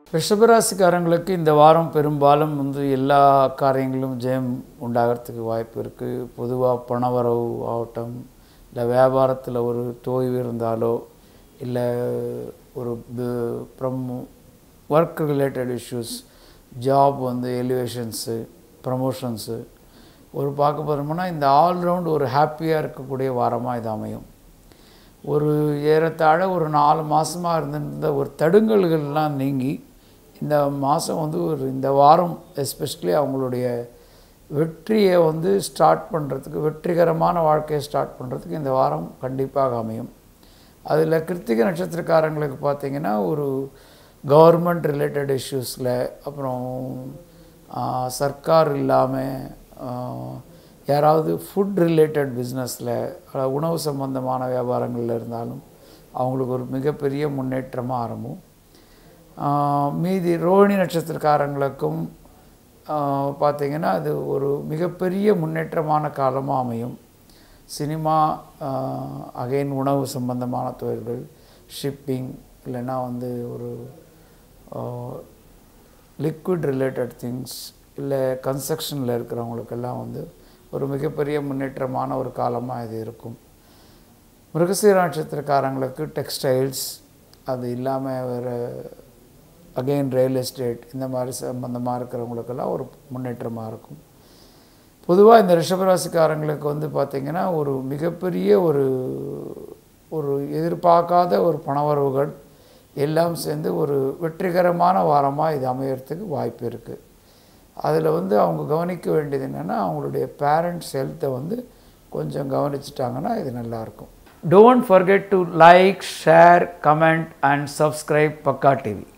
ரிஷபராசிக்காரங்களுக்கு இந்த வாரம் பெரும்பாலும் வந்து எல்லா காரியங்களும் ஜெயம் உண்டாகிறதுக்கு வாய்ப்பு இருக்குது பொதுவாக பணவரவு ஆகட்டும் இல்லை வியாபாரத்தில் ஒரு தோய்வு இருந்தாலோ இல்லை ஒரு from work related issues job வந்து எலிவேஷன்ஸு ப்ரமோஷன்ஸு ஒரு பார்க்க போகிறோம்னா இந்த ஆல்ரவுண்ட் ஒரு ஹாப்பியாக இருக்கக்கூடிய வாரமாக இது அமையும் ஒரு ஏறத்தாழ ஒரு நாலு மாதமாக இருந்திருந்த ஒரு தடுங்கல்கள்லாம் நீங்கி இந்த மாதம் வந்து ஒரு இந்த வாரம் எஸ்பெஷலி அவங்களுடைய வெற்றியை வந்து ஸ்டார்ட் பண்ணுறதுக்கு வெற்றிகரமான வாழ்க்கையை ஸ்டார்ட் பண்ணுறதுக்கு இந்த வாரம் கண்டிப்பாக அமையும் அதில் கிருத்திகை நட்சத்திரக்காரங்களுக்கு பார்த்திங்கன்னா ஒரு கவர்மெண்ட் ரிலேட்டட் இஷ்யூஸில் அப்புறம் சர்க்கார் இல்லாமல் யாராவது ஃபுட் ரிலேட்டட் பிஸ்னஸில் உணவு சம்பந்தமான வியாபாரங்களில் இருந்தாலும் அவங்களுக்கு ஒரு மிகப்பெரிய முன்னேற்றமாக ஆரம்பம் மீதி ரோஹிணி நட்சத்திரக்காரங்களுக்கும் பார்த்திங்கன்னா அது ஒரு மிகப்பெரிய முன்னேற்றமான காலமாக அமையும் சினிமா அகைன் உணவு சம்பந்தமான தொழில்கள் ஷிப்பிங் இல்லைன்னா வந்து ஒரு லிக்விட் ரிலேட்டட் திங்ஸ் இல்லை கன்ஸ்ட்ரக்ஷனில் இருக்கிறவங்களுக்கெல்லாம் வந்து ஒரு மிகப்பெரிய முன்னேற்றமான ஒரு காலமாக இது இருக்கும் மிருகசீர நட்சத்திரக்காரங்களுக்கு டெக்ஸ்டைல்ஸ் அது இல்லாமல் வேறு அகெயின் ரியல் எஸ்டேட் இந்த மாதிரி சம்பந்தமாக இருக்கிறவங்களுக்கெல்லாம் ஒரு முன்னேற்றமாக இருக்கும் பொதுவாக இந்த ரிஷபராசிக்காரங்களுக்கு வந்து பார்த்திங்கன்னா ஒரு மிகப்பெரிய ஒரு ஒரு எதிர்பார்க்காத ஒரு பணவரவுகள் எல்லாம் சேர்ந்து ஒரு வெற்றிகரமான வாரமாக இது அமையறதுக்கு வாய்ப்பு இருக்குது அதில் வந்து அவங்க கவனிக்க வேண்டியது என்னென்னா அவங்களுடைய பேரண்ட்ஸ் ஹெல்த்தை வந்து கொஞ்சம் கவனிச்சிட்டாங்கன்னா இது நல்லாயிருக்கும் don't forget to like share comment and subscribe Pakka TV